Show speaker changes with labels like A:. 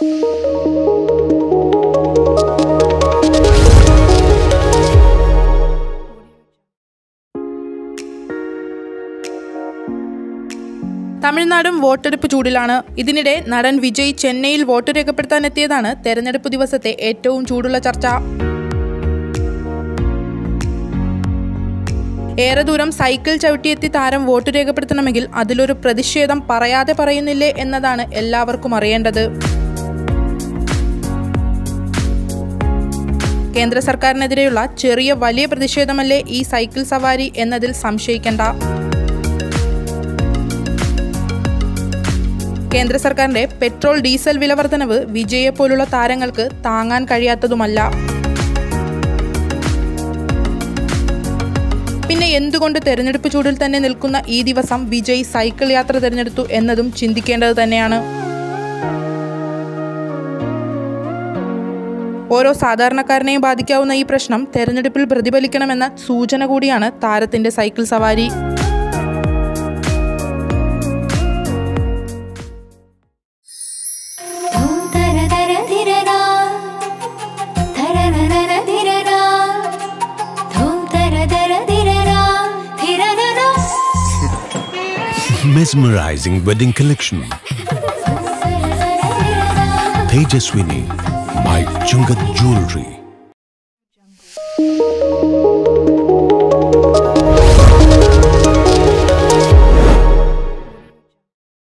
A: തമിഴ്നാടും വോട്ടെടുപ്പ് ചൂടിലാണ് ഇതിനിടെ നടൻ വിജയ് ചെന്നൈയിൽ വോട്ട് രേഖപ്പെടുത്താനെത്തിയതാണ് തെരഞ്ഞെടുപ്പ് ദിവസത്തെ ഏറ്റവും ചൂടുള്ള ചർച്ച ഏറെ ദൂരം സൈക്കിൾ ചവിട്ടിയെത്തി താരം വോട്ട് രേഖപ്പെടുത്തണമെങ്കിൽ അതിലൊരു പ്രതിഷേധം പറയാതെ പറയുന്നില്ലേ എന്നതാണ് എല്ലാവർക്കും അറിയേണ്ടത് കേന്ദ്ര സർക്കാരിനെതിരെയുള്ള ചെറിയ വലിയ പ്രതിഷേധമല്ലേ ഈ സൈക്കിൾ സവാരി എന്നതിൽ സംശയിക്കേണ്ട കേന്ദ്ര സർക്കാരിന്റെ പെട്രോൾ ഡീസൽ വില വർധനവ് വിജയെ പോലുള്ള താരങ്ങൾക്ക് താങ്ങാൻ കഴിയാത്തതുമല്ല പിന്നെ എന്തുകൊണ്ട് തെരഞ്ഞെടുപ്പ് ചൂടിൽ തന്നെ നിൽക്കുന്ന ഈ ദിവസം വിജയ് സൈക്കിൾ യാത്ര തിരഞ്ഞെടുത്തു എന്നതും ചിന്തിക്കേണ്ടത് തന്നെയാണ് ഓരോ സാധാരണക്കാരനെയും ബാധിക്കാവുന്ന ഈ പ്രശ്നം തെരഞ്ഞെടുപ്പിൽ പ്രതിഫലിക്കണമെന്ന സൂചന കൂടിയാണ് താരത്തിന്റെ സൈക്കിൾ സവാരി
B: ധൂം തര തര ധിരരാ ധരരരര ധിരരാ ധൂം തര തര ധിരരാ ധിരരരാ
C: Mesmerizing wedding collection. Tejaswini by Chungat Jewelry.